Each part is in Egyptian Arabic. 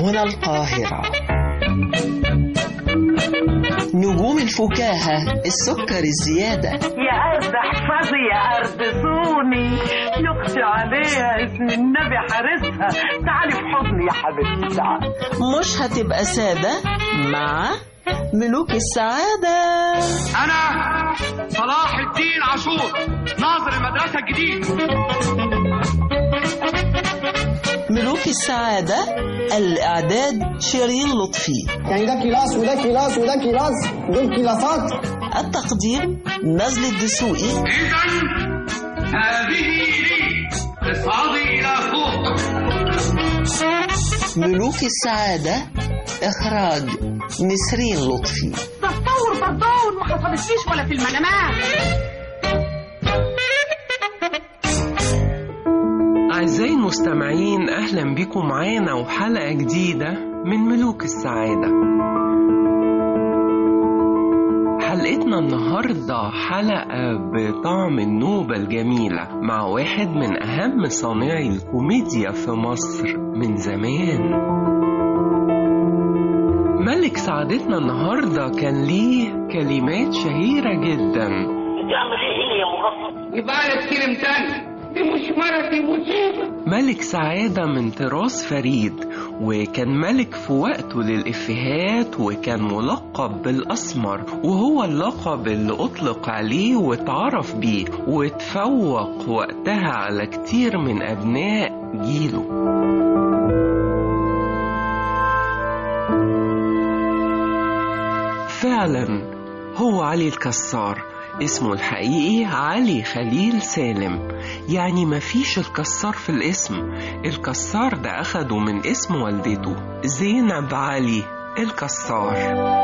هنا القاهرة نجوم الفكاهة السكر الزيادة يا أرض احفظي يا أرض صوني يخشى عليها اسم النبي حارسها تعالي في حضني يا حبيبتي تعالي مش هتبقى سادة مع ملوك السعادة أنا صلاح الدين عاشور ناظر المدرسة الجديد ملوك السعادة الإعداد شيرين لطفي يعني ده كلاس وده كلاس وده كلاس دول كلاسات التقديم نزل الدسوقي إذا هذه لي اصعدي إلى فوق ملوك السعادة إخراج نسرين لطفي تطور بردون ما حصلتليش ولا في المنامات أعزائي المستمعين أهلا بكم معانا وحلقة جديدة من ملوك السعادة حلقتنا النهاردة حلقة بطعم النوبة الجميلة مع واحد من أهم صانعي الكوميديا في مصر من زمان ملك سعادتنا النهاردة كان ليه كلمات شهيرة جدا يبقى لك كلم تاني دي مش مرض دي مصيبة ملك سعادة من طراز فريد وكان ملك في وقته للإفيهات وكان ملقب بالأسمر وهو اللقب اللي أطلق عليه واتعرف بيه وتفوق وقتها على كتير من أبناء جيله فعلا هو علي الكسار اسمه الحقيقي علي خليل سالم يعني مفيش الكسار في الاسم الكسار ده أخده من اسم والدته زينب علي الكسار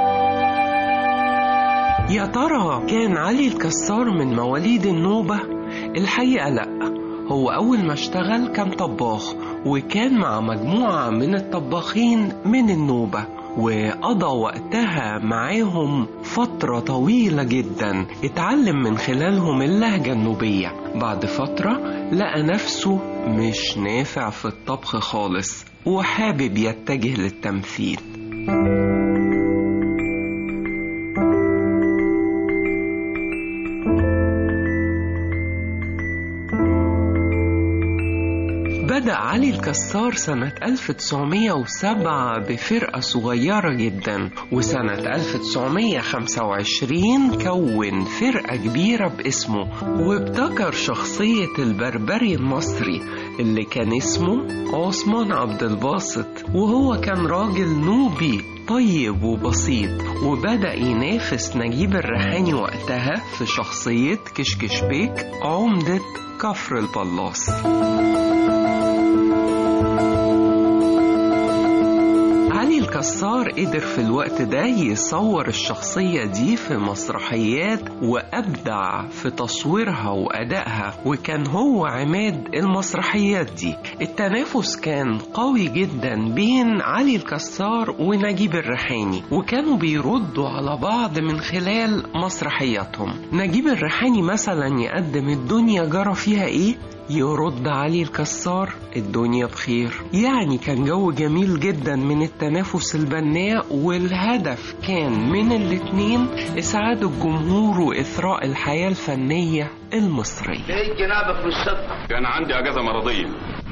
يا ترى كان علي الكسار من مواليد النوبة؟ الحقيقة لأ هو أول ما اشتغل كان طباخ وكان مع مجموعة من الطباخين من النوبة وقضى وقتها معاهم فترة طويلة جدا اتعلم من خلالهم اللهجة النوبية بعد فترة لقى نفسه مش نافع في الطبخ خالص وحابب يتجه للتمثيل بدأ علي الكسار سنة 1907 بفرقة صغيرة جدا وسنة 1925 كون فرقة كبيرة باسمه وابتكر شخصية البربري المصري اللي كان اسمه عثمان عبد الباسط وهو كان راجل نوبي طيب وبسيط وبدأ ينافس نجيب الريحاني وقتها في شخصية كشكش بيك عمدة كفر البلاص علي الكسار قدر في الوقت ده يصور الشخصية دي في مسرحيات وأبدع في تصويرها وأدائها وكان هو عماد المسرحيات دي التنافس كان قوي جدا بين علي الكسار ونجيب الريحاني وكانوا بيردوا على بعض من خلال مسرحياتهم نجيب الريحاني مثلا يقدم الدنيا جرى فيها ايه يرد علي الكسار الدنيا بخير يعني كان جو جميل جدا من التنافس البناء والهدف كان من الاتنين إسعاد الجمهور وإثراء الحياة الفنية المصرية ايه جنابك مش صدق كان عندي اجازه مرضيه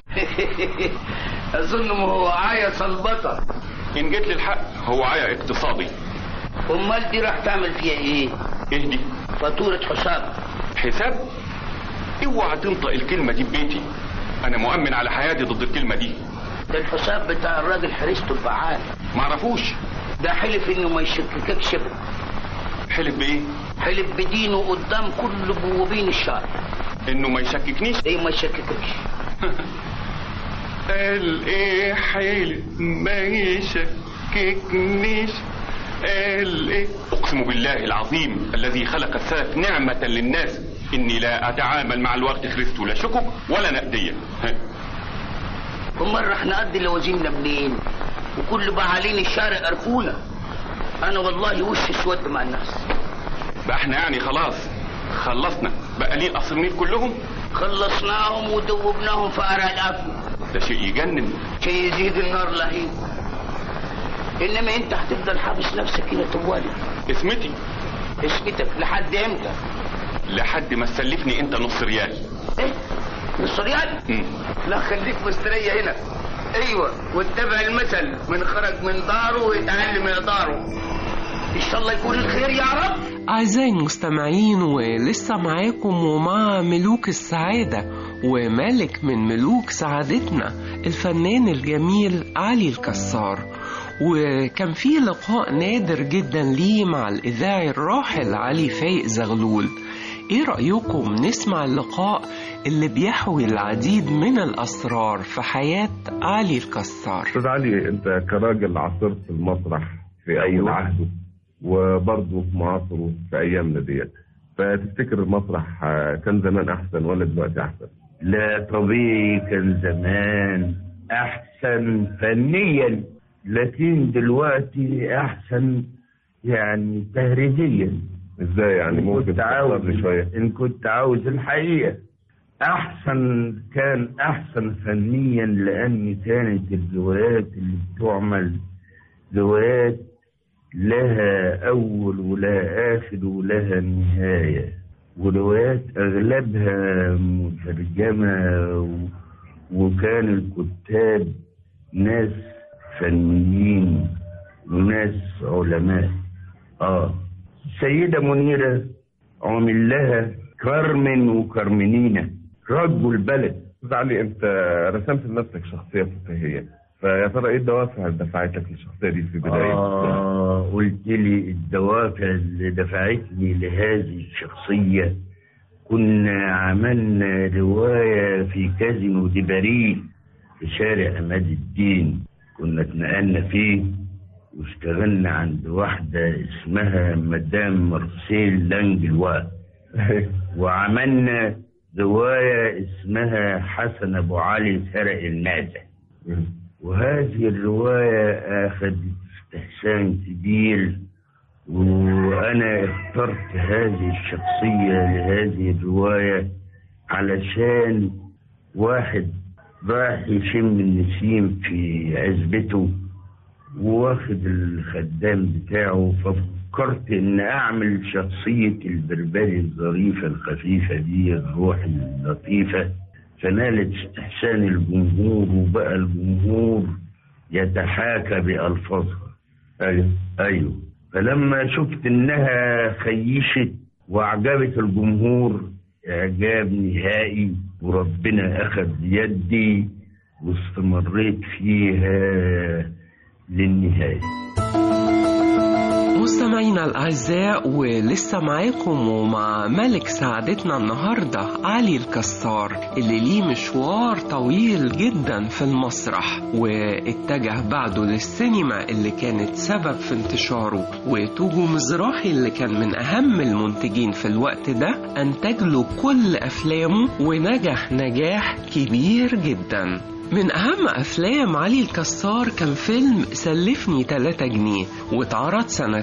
اظن ما هو عاية صلبطة ان جيت للحق هو عيا اقتصادي امال دي راح تعمل فيها ايه اهدي فاتورة حساب حساب اوعى تنطق الكلمه دي ببيتي انا مؤمن على حياتي ضد الكلمه دي ده الحساب بتاع الراجل حريسته الفعال معرفوش ده حلف انه ما يشكككش ابدا حلف بايه حلف بدينه قدام كل بوابين الشارع انه ما يشككنيش ايه ما يشكككش قال ايه حلف ما يشككنيش قال ايه اقسم بالله العظيم الذي خلق السلف نعمه للناس اني لا اتعامل مع الوقت خرست لا شكك ولا نقديه امال راح نقضي لوازمنا منين وكل بعالين الشارع قرفونا انا والله وشي اسود مع الناس بقى احنا يعني خلاص خلصنا بقى ليه الاصرمين كلهم خلصناهم ودوبناهم في قرع القفل ده شيء يجنن شيء يزيد النار لهيب انما انت هتفضل حابس نفسك كده طوالي اسمتي اسكتك لحد امتى لحد ما تسلفني انت نص ريال ايه نص ريال مم. لا خليك مستريح هنا ايوه واتبع المثل من خرج من داره ويتعلم من داره ان شاء الله يكون الخير يا رب أعزائي المستمعين ولسه معاكم ومع ملوك السعادة وملك من ملوك سعادتنا الفنان الجميل علي الكسار وكان في لقاء نادر جدا ليه مع الإذاعي الراحل علي فايق زغلول ايه رأيكم نسمع اللقاء اللي بيحوي العديد من الأسرار في حياة علي الكسار استاذ علي انت كراجل عاصرت المسرح في اول عهده وبرضه في معاصره في ايامنا ديت فتفتكر المسرح آه، كان زمان احسن ولا دلوقتي احسن؟ لا طبيعي كان زمان احسن فنيا لكن دلوقتي احسن يعني تهريجيا ازاي يعني إن ممكن كنت عاوز تفسر لي شويه؟ ان كنت عاوز الحقيقه احسن كان احسن فنيا لان كانت الروايات اللي بتعمل روايات لها اول ولها اخر ولها نهايه وروايات اغلبها مترجمه و- وكان الكتاب ناس فنيين وناس علماء اه السيدة منيرة عمل لها كارمن وكارمنينة رجوا البلد استاذ علي انت رسمت لنفسك شخصيه فكاهيه فيا ترى ايه الدوافع اللي دفعتك للشخصيه دي في بدايه؟ آه قلت لي الدوافع اللي دفعتني لهذه الشخصية كنا عملنا رواية في كازينو دي باريس في شارع عماد الدين كنا اتنقلنا فيه واشتغلنا عند واحدة اسمها مدام مرسيل لانجلوا وعملنا رواية اسمها حسن أبو علي سرق المعدة وهذه الرواية أخذت استحسان كبير وأنا اخترت هذه الشخصية لهذه الرواية علشان واحد راح يشم النسيم في عزبته واخد الخدام بتاعه ففكرت ان اعمل شخصية البربري الظريفة الخفيفة دي الروح اللطيفة فنالت استحسان الجمهور وبقى الجمهور يتحاكى بألفاظها ايوه ايوه فلما شفت انها خيشت واعجبت الجمهور اعجاب نهائي وربنا اخذ يدي واستمريت فيها للنهايه مستمعينا الأعزاء ولسه معاكم ومع ملك سعادتنا النهاردة علي الكسار اللي ليه مشوار طويل جدا في المسرح واتجه بعده للسينما اللي كانت سبب في انتشاره وتوجو مزراحي اللي كان من أهم المنتجين في الوقت ده أنتج له كل أفلامه ونجح نجاح كبير جدا من أهم أفلام علي الكسار كان فيلم سلفني 3 جنيه واتعرض سنة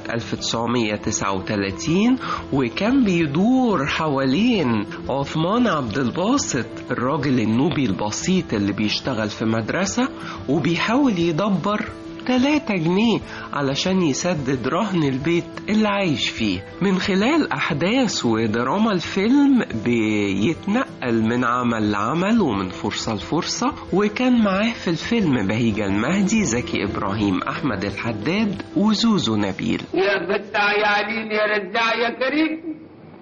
1939 وكان بيدور حوالين عثمان عبد الباسط الراجل النوبي البسيط اللي بيشتغل في مدرسة وبيحاول يدبر 3 جنيه علشان يسدد رهن البيت اللي عايش فيه من خلال أحداث ودراما الفيلم بيتنقل من عمل لعمل ومن فرصة لفرصة وكان معاه في الفيلم بهيجة المهدي زكي إبراهيم أحمد الحداد وزوزو نبيل يا فتاح يا عليم يا رزاع يا كريم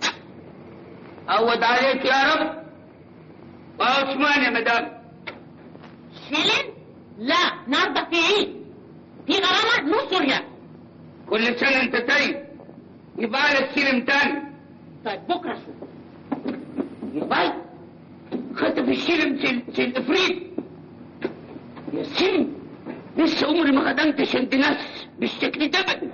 عود عليك يا رب وعثمان يا مدام شيلن لا النهارده في عيد في غرامه نص ريال كل سنة انت طيب يبقى على السلم تاني طيب بكره شوف يبقى خدت في السلم سل سل افريد يا سلم لسه عمري ما خدمتش عند ناس بالشكل ده أبداً.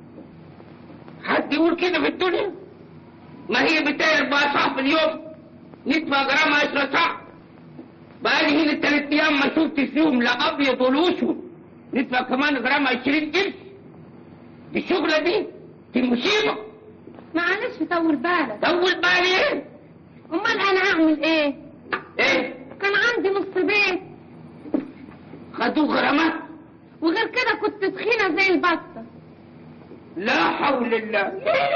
حد يقول كده في الدنيا ما هي بتاعي اربع ساعة في اليوم ندفع جرام عشرة ساعة بقالي هنا تلات ايام ما شفتش فيهم لا ابيض ولا اسود ندفع كمان جرام عشرين قرش دي الشغلة دي دي مصيبة معلش طول بالك طول بالي ايه؟ امال انا هعمل ايه ايه؟ كان عندي نص بيت خدوه غرامات وغير كده كنت تخينة زي البطة لا حول الله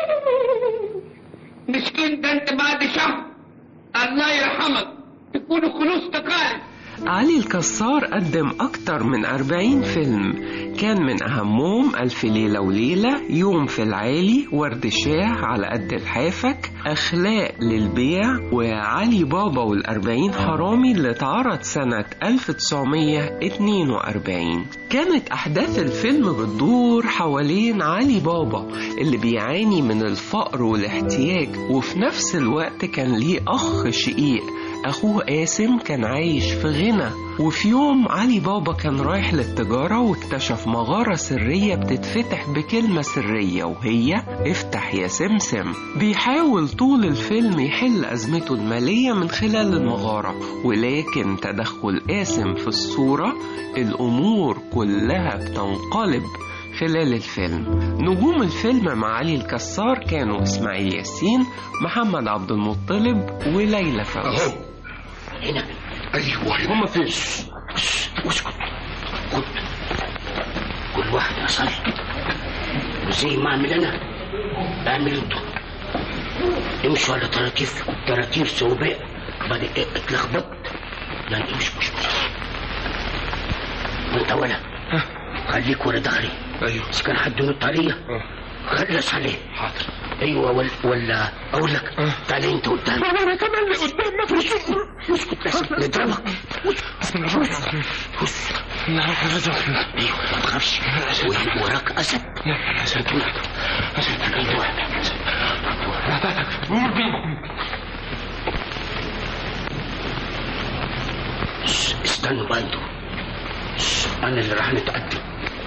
مسكين ده انت بعد شهر الله يرحمك تكونوا خلوصتك خالص علي الكسار قدم أكتر من أربعين فيلم كان من أهمهم ألف ليلة وليلة يوم في العالي ورد شاه على قد الحافك أخلاق للبيع وعلي بابا والأربعين حرامي اللي اتعرض سنة 1942 كانت أحداث الفيلم بتدور حوالين علي بابا اللي بيعاني من الفقر والاحتياج وفي نفس الوقت كان ليه أخ شقيق أخوه قاسم كان عايش في غنى وفي يوم علي بابا كان رايح للتجارة واكتشف مغارة سرية بتتفتح بكلمة سرية وهي افتح يا سمسم بيحاول طول الفيلم يحل أزمته المالية من خلال المغارة ولكن تدخل قاسم في الصورة الأمور كلها بتنقلب خلال الفيلم نجوم الفيلم مع علي الكسار كانوا إسماعيل ياسين محمد عبد المطلب وليلى فوزي هنا ايوه هم فين اسكت خد كل واحد يصلي وزي ما اعمل انا اعمل انتوا امشوا على تراتيف تراتيف سوداء بعد اتلخبطت لا انت مش مش وانت ولا خليك ورا ظهري ايوه بس كان حد ينط عليا خلص عليه حاضر ايوه ولا, ولا اقول لك تعالى انت قدام انا كمان اللي قدام ما فيش اسكت بس نضربك بسم الله الرحمن الرحيم ايوه ما تخافش وراك اسد اسد اسد ايوه استنوا بقى انتوا انا اللي راح نتقدم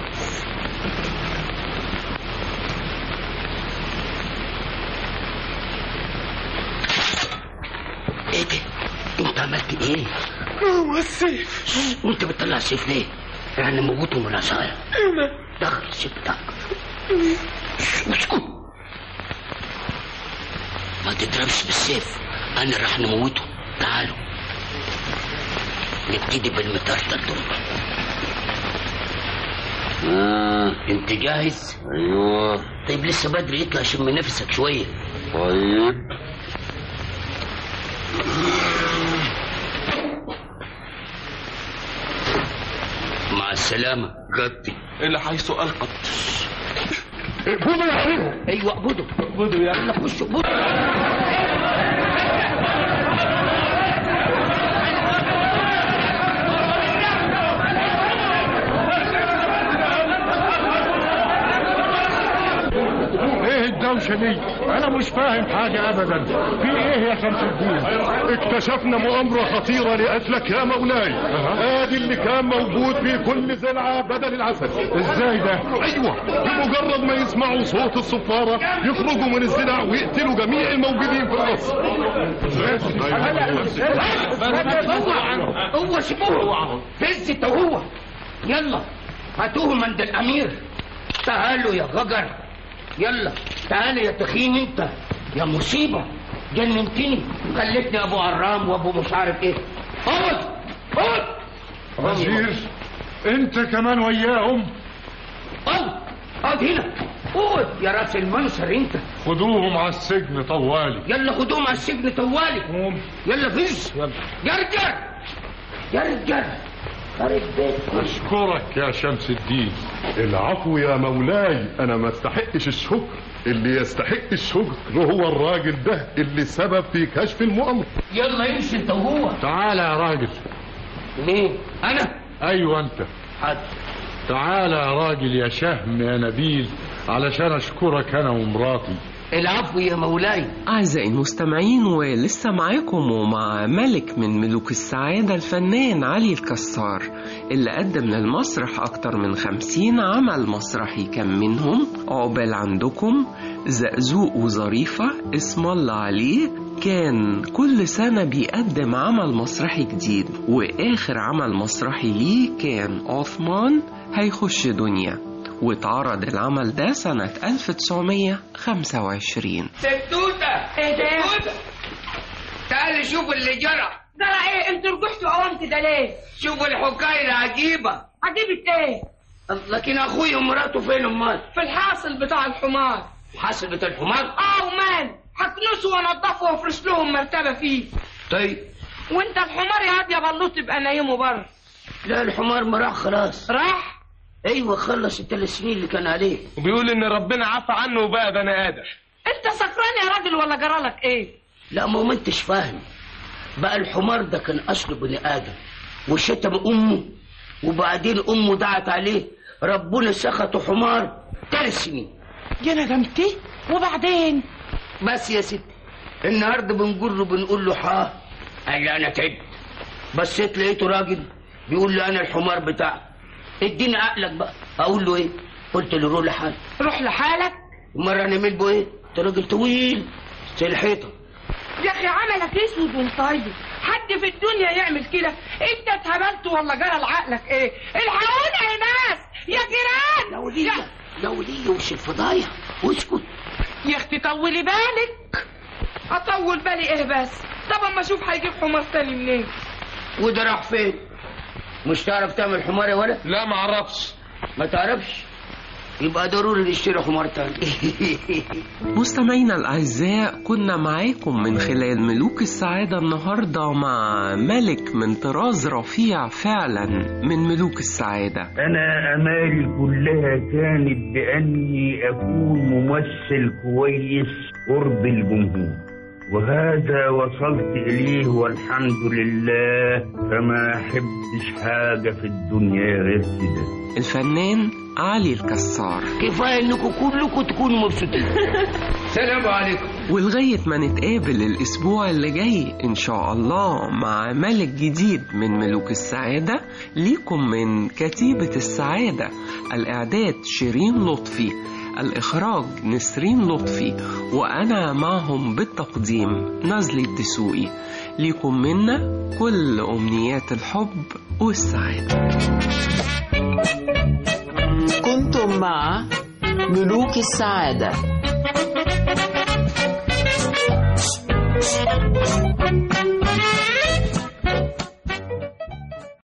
ايه ده انت عملت ايه هو السيف وانت بتطلع السيف ليه يعني موجود من العصايه انا دخل السيف بتاعك اسكت ما تضربش بالسيف انا راح نموته تعالوا نبتدي بالمطرطر دول آه، انت جاهز؟ ايوه طيب لسه بدري يطلع شم نفسك شويه طيب مع السلامة غطي اللي حيث ألقت اقبضوا يا حبيبي ايوه اقبضوا اقبضوا يا يلا خشوا اقبضوا ايه الدوشة دي؟ انا مش فاهم حاجة ابدا في ايه يا شمس الدين؟ اكتشفنا مؤامرة خطيرة لقتلك يا مولاي ادي اللي كان موجود في كل زرعة بدل العسل ازاي ده؟ ايوه بمجرد ما يسمعوا صوت الصفارة يخرجوا من الزرع ويقتلوا جميع الموجودين في القصر هو هو سيبوه فزت هو يلا هاتوهم عند الامير تعالوا يا غجر يلا تعال يا تخين انت يا مصيبة جننتني خلتني ابو عرام وابو مش عارف ايه اقعد اقعد وزير انت كمان وياهم اقعد اقعد هنا اقعد يا راس المنصر انت خدوهم على السجن طوالي يلا خدوهم على السجن طوالي يلا فز يلا جرجر جرجر خرب بيتكم اشكرك يا شمس الدين العفو يا مولاي انا ما استحقش الشكر اللي يستحق الشكر هو الراجل ده اللي سبب في كشف المؤامرة يلا امشي انت وهو تعالى يا راجل مين انا ايوه انت حاضر تعالى يا راجل يا شهم يا نبيل علشان اشكرك انا ومراتي العفو يا مولاي أعزائي المستمعين ولسه معاكم ومع ملك من ملوك السعادة الفنان علي الكسار اللي قدم للمسرح أكتر من خمسين عمل مسرحي كان منهم عقبال عندكم زقزوق وظريفة اسم الله عليه كان كل سنة بيقدم عمل مسرحي جديد وآخر عمل مسرحي ليه كان عثمان هيخش دنيا واتعرض العمل ده سنة 1925 ستوتة ايه ده؟ ستوتة تعالي شوفوا اللي جرى جرى ايه انتوا رجعتوا قومت ده ليه؟ شوفوا الحكاية العجيبة عجيبة ايه؟ لكن اخويا ومراته فين امال في الحاصل بتاع الحمار الحاصل بتاع الحمار اه ومال هكنسه وانضفه وافرش لهم مرتبه فيه طيب وانت الحمار يا هاد يا بلوط تبقى نايمه بره لا الحمار ما راح خلاص راح ايوه خلص الثلاث سنين اللي كان عليه وبيقول ان ربنا عفى عنه وبقى بني ادم انت سكران يا راجل ولا جرالك ايه لا ما ما انتش فاهم بقى الحمار ده كان اصله بني ادم وشتم امه وبعدين امه دعت عليه ربنا سخطه حمار ثلاث سنين يا ندمتي وبعدين بس يا ستي النهارده بنقول له بنقول له حا قال لي انا تعبت بصيت لقيته راجل بيقول لي انا الحمار بتاعك اديني عقلك بقى اقول له ايه قلت له روح لحالك روح لحالك ومره انا مين ايه انت راجل طويل زي الحيطه يا اخي عملك اسود ومطيب حد في الدنيا يعمل كده انت اتهبلت ولا جرى لعقلك ايه الحقونا يا ناس يا جيران يا وليه يا وليه وش الفضايح واسكت يا اختي طولي بالك اطول بالي ايه بس طب اما اشوف هيجيب حمار تاني منين وده راح فين مش تعرف تعمل حمار يا ولد لا ما اعرفش ما تعرفش يبقى ضروري نشتري حمار تاني مستمعينا الأعزاء كنا معاكم من خلال ملوك السعادة النهاردة مع ملك من طراز رفيع فعلا من ملوك السعادة أنا أمالي كلها كانت بأني أكون ممثل كويس قرب الجمهور وهذا وصلت إليه والحمد لله فما أحبش حاجة في الدنيا غير كده الفنان علي الكسار كفايه انكم كلكم تكونوا مبسوطين سلام عليكم ولغاية ما نتقابل الأسبوع اللي جاي إن شاء الله مع ملك جديد من ملوك السعادة ليكم من كتيبة السعادة الإعداد شيرين لطفي الإخراج نسرين لطفي وأنا معهم بالتقديم نزلي الدسوقي ليكم منا كل أمنيات الحب والسعادة كنتم مع ملوك السعادة